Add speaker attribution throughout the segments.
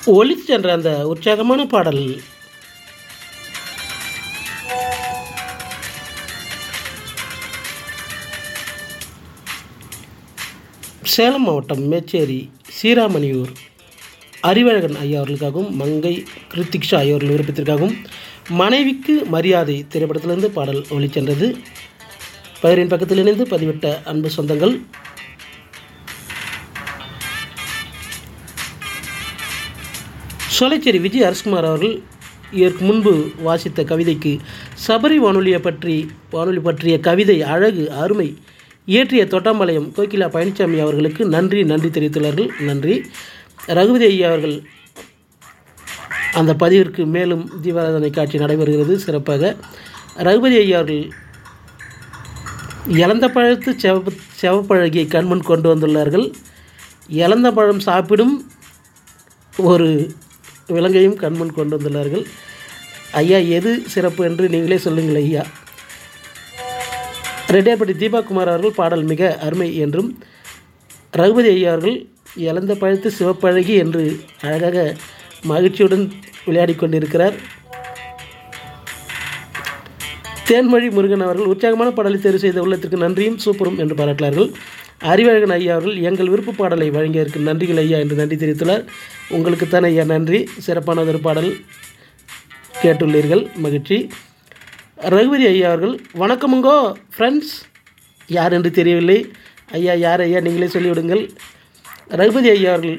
Speaker 1: ஒலித்து சென்ற அந்த உற்சாகமான பாடல் சேலம் மாவட்டம் மேச்சேரி சீராமணியூர் அறிவழகன் ஐயா அவர்களுக்காகவும் மங்கை கிருத்திக்ஷா ஐயா அவர்கள் விருப்பத்திற்காகவும் மனைவிக்கு மரியாதை திரைப்படத்திலிருந்து பாடல் ஒளிச்சென்றது பெயரின் பக்கத்தில் இணைந்து பதிவிட்ட அன்பு சொந்தங்கள் சோலைச்சேரி விஜய் அரசுகுமார் அவர்கள் இதற்கு முன்பு வாசித்த கவிதைக்கு சபரி வானொலியை பற்றி வானொலி பற்றிய கவிதை அழகு அருமை இயற்றிய தொட்டாம்பாளையம் கோகிலா பழனிசாமி அவர்களுக்கு நன்றி நன்றி தெரிவித்துள்ளார்கள் நன்றி ரகுபதி ஐயா அவர்கள் அந்த பதிவிற்கு மேலும் தீபாராதனை காட்சி நடைபெறுகிறது சிறப்பாக ரகுபதி ஐயா அவர்கள் இழந்த பழத்து செவப்பு செவப்பழகியை கண்முன் கொண்டு வந்துள்ளார்கள் இழந்த பழம் சாப்பிடும் ஒரு விலங்கையும் கண்முன் கொண்டு வந்துள்ளார்கள் ஐயா எது சிறப்பு என்று நீங்களே சொல்லுங்கள் ஐயா ரெட்டியார்பட்டி தீபாகுமார் அவர்கள் பாடல் மிக அருமை என்றும் ரகுபதி ஐயா அவர்கள் இழந்த பழத்து சிவப்பழகி என்று அழகாக மகிழ்ச்சியுடன் விளையாடி கொண்டிருக்கிறார் தேன்மொழி முருகன் அவர்கள் உற்சாகமான பாடலை தேர்வு செய்த உள்ளத்திற்கு நன்றியும் சூப்பரும் என்று பாராட்டினார்கள் அறிவழகன் ஐயா அவர்கள் எங்கள் விருப்ப பாடலை வழங்கியதற்கு நன்றிகள் ஐயா என்று நன்றி தெரிவித்துள்ளார் உங்களுக்குத்தான் ஐயா நன்றி சிறப்பான ஒரு பாடல் கேட்டுள்ளீர்கள் மகிழ்ச்சி ரகுபதி ஐயா அவர்கள் வணக்கமுங்கோ ஃப்ரெண்ட்ஸ் யார் என்று தெரியவில்லை ஐயா யார் ஐயா நீங்களே சொல்லிவிடுங்கள் ரகுபதி ஐயா அவர்கள்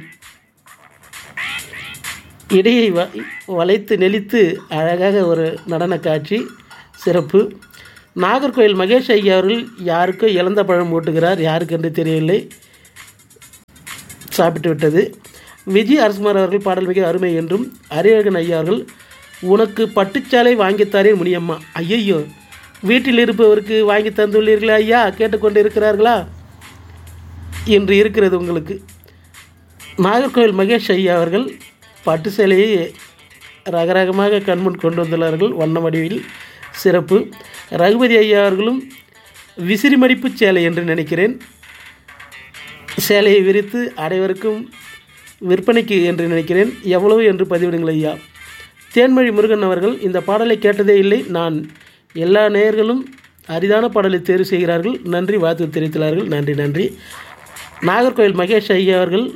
Speaker 1: இடையை வ வளைத்து நெளித்து அழகாக ஒரு நடன காட்சி சிறப்பு நாகர்கோயில் மகேஷ் ஐயா அவர்கள் யாருக்கோ இழந்த பழம் ஓட்டுகிறார் யாருக்கு என்று தெரியவில்லை சாப்பிட்டு விட்டது விஜய் அரசுமார் அவர்கள் பாடல் மிக அருமை என்றும் அறிவழகன் ஐயா அவர்கள் உனக்கு பட்டுச்சாலை வாங்கித்தாரே முனியம்மா ஐயையோ வீட்டில் இருப்பவருக்கு வாங்கி தந்துள்ளீர்களா ஐயா கேட்டுக்கொண்டு இருக்கிறார்களா என்று இருக்கிறது உங்களுக்கு நாகர்கோவில் மகேஷ் ஐயா அவர்கள் பட்டு சேலையை ரகரகமாக கண்முன் கொண்டு வந்துள்ளார்கள் வண்ண வடிவில் சிறப்பு ரகுபதி ஐயா அவர்களும் விசிறி மடிப்பு சேலை என்று நினைக்கிறேன் சேலையை விரித்து அனைவருக்கும் விற்பனைக்கு என்று நினைக்கிறேன் எவ்வளவு என்று பதிவிடுங்கள் ஐயா தேன்மொழி முருகன் அவர்கள் இந்த பாடலை கேட்டதே இல்லை நான் எல்லா நேயர்களும் அரிதான பாடலை தேர்வு செய்கிறார்கள் நன்றி வாழ்த்து தெரிவித்துள்ளார்கள் நன்றி நன்றி நாகர்கோவில் மகேஷ் ஐயா அவர்கள்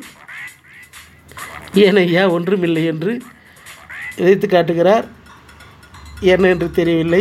Speaker 1: ஏன் ஐயா ஒன்றுமில்லை என்று விதைத்து காட்டுகிறார் என்ன என்று தெரியவில்லை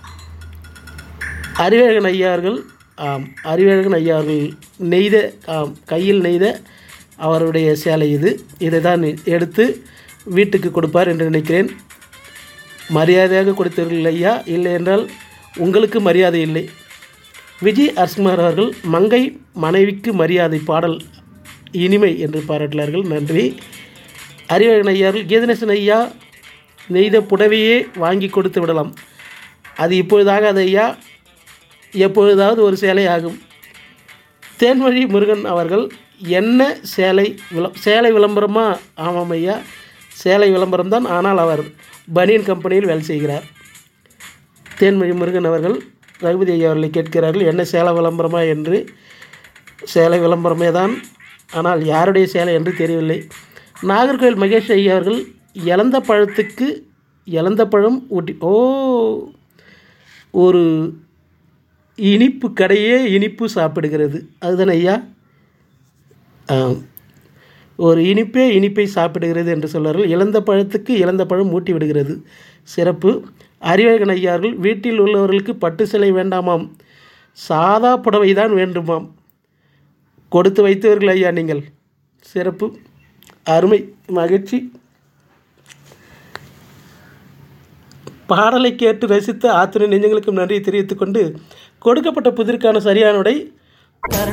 Speaker 1: அறிவேகன் ஐயா அவர்கள் ஆம் அறிவேகன் ஐயா அவர்கள் நெய்த ஆம் கையில் நெய்த அவருடைய சேலை இது இதை தான் எடுத்து வீட்டுக்கு கொடுப்பார் என்று நினைக்கிறேன் மரியாதையாக கொடுத்தீர்கள் ஐயா இல்லை என்றால் உங்களுக்கு மரியாதை இல்லை விஜய் அரசுமார் அவர்கள் மங்கை மனைவிக்கு மரியாதை பாடல் இனிமை என்று பாராட்டினார்கள் நன்றி அறிவழகன் ஐயா அவர்கள் கீதநேசன் ஐயா நெய்த புடவையே வாங்கி கொடுத்து விடலாம் அது இப்பொழுதாகாது ஐயா எப்பொழுதாவது ஒரு சேலை ஆகும் தேன்மொழி முருகன் அவர்கள் என்ன சேலை விள சேலை விளம்பரமா ஆமாம் ஐயா சேலை விளம்பரம் தான் ஆனால் அவர் பனியன் கம்பெனியில் வேலை செய்கிறார் தேன்மொழி முருகன் அவர்கள் ரகுபதி ஐயா அவர்களை கேட்கிறார்கள் என்ன சேலை விளம்பரமா என்று சேலை விளம்பரமே தான் ஆனால் யாருடைய சேலை என்று தெரியவில்லை நாகர்கோவில் மகேஷ் ஐயா அவர்கள் இழந்த பழத்துக்கு இழந்த பழம் ஊட்டி ஓ ஒரு இனிப்பு கடையே இனிப்பு சாப்பிடுகிறது அதுதானே ஐயா ஆம். ஒரு இனிப்பே இனிப்பை சாப்பிடுகிறது என்று சொல்வார்கள் இழந்த பழத்துக்கு இழந்த பழம் ஊட்டி விடுகிறது சிறப்பு அறிவழகன் ஐயார்கள் வீட்டில் உள்ளவர்களுக்கு பட்டு சிலை வேண்டாமாம் சாதா புடவை தான் வேண்டுமாம் கொடுத்து வைத்தவர்கள் ஐயா நீங்கள் சிறப்பு அருமை மகிழ்ச்சி பாடலை கேட்டு ரசித்த ஆத்துணை நெஞ்சங்களுக்கும் நன்றியை தெரிவித்துக் கொண்டு கொடுக்கப்பட்ட புதிருக்கான சரியான உடை